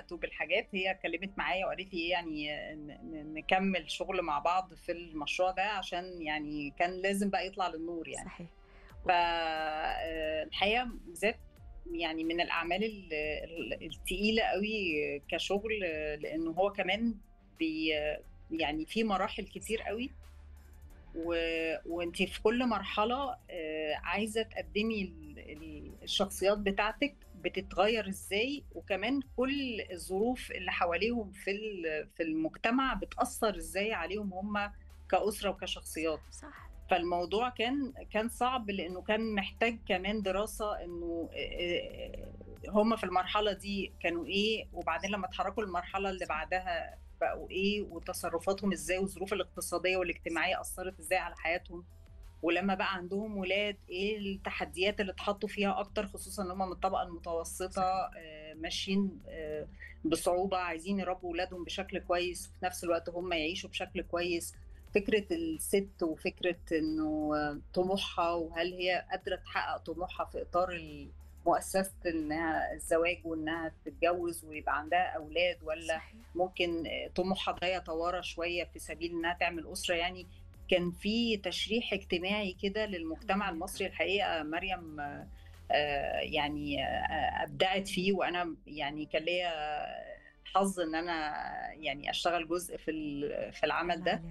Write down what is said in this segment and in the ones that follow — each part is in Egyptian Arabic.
الوقت وبالحاجات هي اتكلمت معايا وقالت لي يعني نكمل شغل مع بعض في المشروع ده عشان يعني كان لازم بقى يطلع للنور يعني صحيح فالحقيقه ذات يعني من الاعمال الثقيله قوي كشغل لانه هو كمان بي يعني في مراحل كتير قوي و... وانت في كل مرحله عايزه تقدمي الشخصيات بتاعتك بتتغير ازاي وكمان كل الظروف اللي حواليهم في في المجتمع بتاثر ازاي عليهم هم كاسره وكشخصيات صح فالموضوع كان كان صعب لانه كان محتاج كمان دراسه انه هم في المرحله دي كانوا ايه وبعدين لما اتحركوا المرحله اللي بعدها بقوا ايه وتصرفاتهم ازاي والظروف الاقتصاديه والاجتماعيه اثرت ازاي على حياتهم ولما بقى عندهم ولاد ايه التحديات اللي اتحطوا فيها اكتر خصوصا ان هم من الطبقه المتوسطه آه ماشيين آه بصعوبه عايزين يربوا ولادهم بشكل كويس وفي نفس الوقت هم يعيشوا بشكل كويس فكره الست وفكره انه طموحها وهل هي قادره تحقق طموحها في اطار مؤسسه انها الزواج وانها تتجوز ويبقى عندها اولاد ولا صحيح. ممكن طموحها ده يتوارى شويه في سبيل انها تعمل اسره يعني كان في تشريح اجتماعي كده للمجتمع المصري الحقيقه مريم يعني ابدعت فيه وانا يعني كان ليا حظ ان انا يعني اشتغل جزء في في العمل ده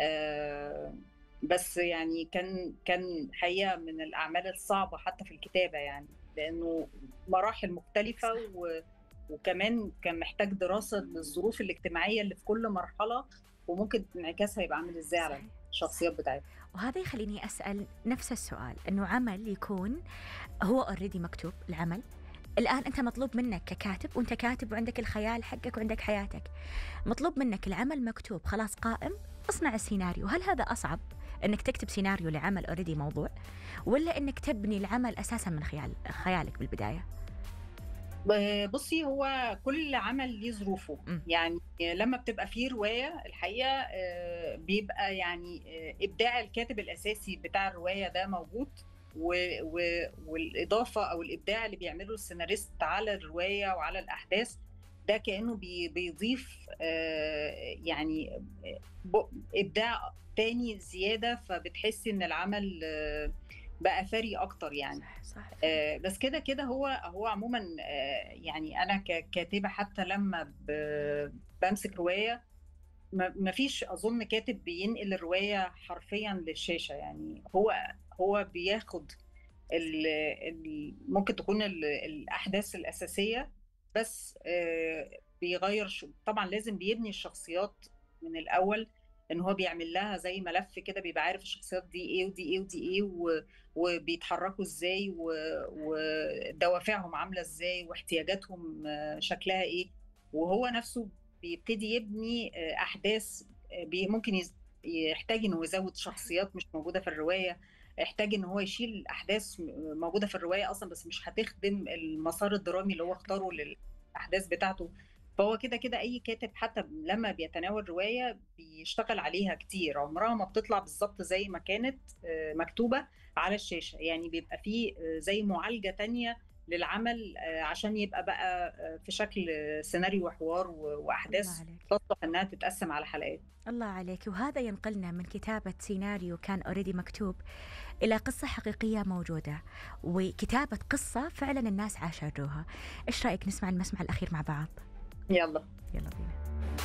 بس يعني كان كان حقيقه من الاعمال الصعبه حتى في الكتابه يعني لانه مراحل مختلفه و وكمان كان محتاج دراسه للظروف الاجتماعيه اللي في كل مرحله وممكن انعكاسها يبقى عامل ازاي على الشخصيات بتاعتها وهذا يخليني اسال نفس السؤال انه عمل يكون هو اوريدي مكتوب العمل الان انت مطلوب منك ككاتب وانت كاتب وعندك الخيال حقك وعندك حياتك مطلوب منك العمل مكتوب خلاص قائم اصنع السيناريو هل هذا اصعب انك تكتب سيناريو لعمل اوريدي موضوع ولا انك تبني العمل اساسا من خيال خيالك بالبدايه بصي هو كل عمل ليه ظروفه م. يعني لما بتبقى فيه روايه الحقيقه بيبقى يعني ابداع الكاتب الاساسي بتاع الروايه ده موجود و و والاضافه او الابداع اللي بيعمله السيناريست على الروايه وعلى الاحداث ده كانه بي بيضيف يعني ابداع تاني زياده فبتحسي ان العمل بقى ثري اكتر يعني صح صح آه بس كده كده هو هو عموما آه يعني انا ككاتبه حتى لما بمسك روايه ما فيش اظن كاتب بينقل الروايه حرفيا للشاشه يعني هو هو بياخد ال ال ممكن تكون ال الاحداث الاساسيه بس آه بيغير شو طبعا لازم بيبني الشخصيات من الاول ان هو بيعمل لها زي ملف كده بيبقى عارف الشخصيات دي ايه ودي ايه ودي ايه و... وبيتحركوا ازاي و... ودوافعهم عامله ازاي واحتياجاتهم شكلها ايه وهو نفسه بيبتدي يبني احداث بي... ممكن يز... يحتاج انه يزود شخصيات مش موجوده في الروايه يحتاج ان هو يشيل احداث موجوده في الروايه اصلا بس مش هتخدم المسار الدرامي اللي هو اختاره للاحداث بتاعته فهو كده كده اي كاتب حتى لما بيتناول روايه بيشتغل عليها كتير عمرها ما بتطلع بالظبط زي ما كانت مكتوبه على الشاشه يعني بيبقى فيه زي معالجه تانية للعمل عشان يبقى بقى في شكل سيناريو وحوار واحداث تصلح انها تتقسم على حلقات الله عليك وهذا ينقلنا من كتابه سيناريو كان اوريدي مكتوب الى قصه حقيقيه موجوده وكتابه قصه فعلا الناس عاشروها ايش رايك نسمع المسمع الاخير مع بعض يلا يلا بينا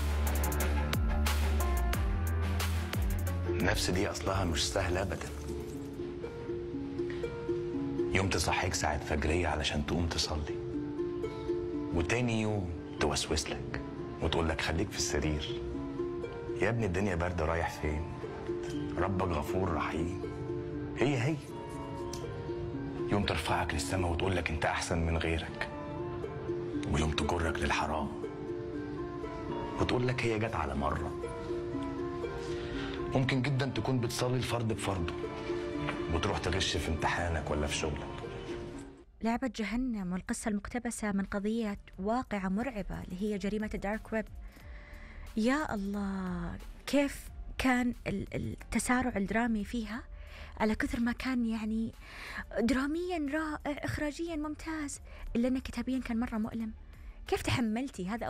النفس دي اصلها مش سهله ابدا يوم تصحيك ساعة فجرية علشان تقوم تصلي وتاني يوم توسوس لك وتقول لك خليك في السرير يا ابني الدنيا باردة رايح فين ربك غفور رحيم هي هي يوم ترفعك للسماء وتقول لك انت احسن من غيرك ويوم تجرك للحرام وتقول لك هي جت على مرة ممكن جدا تكون بتصلي الفرض بفرضه وتروح تغش في امتحانك ولا في شغلك لعبة جهنم والقصة المقتبسة من قضية واقعة مرعبة اللي هي جريمة الدارك ويب يا الله كيف كان التسارع الدرامي فيها على كثر ما كان يعني دراميا رائع إخراجيا ممتاز إلا أنه كتابيا كان مرة مؤلم كيف تحملتي هذا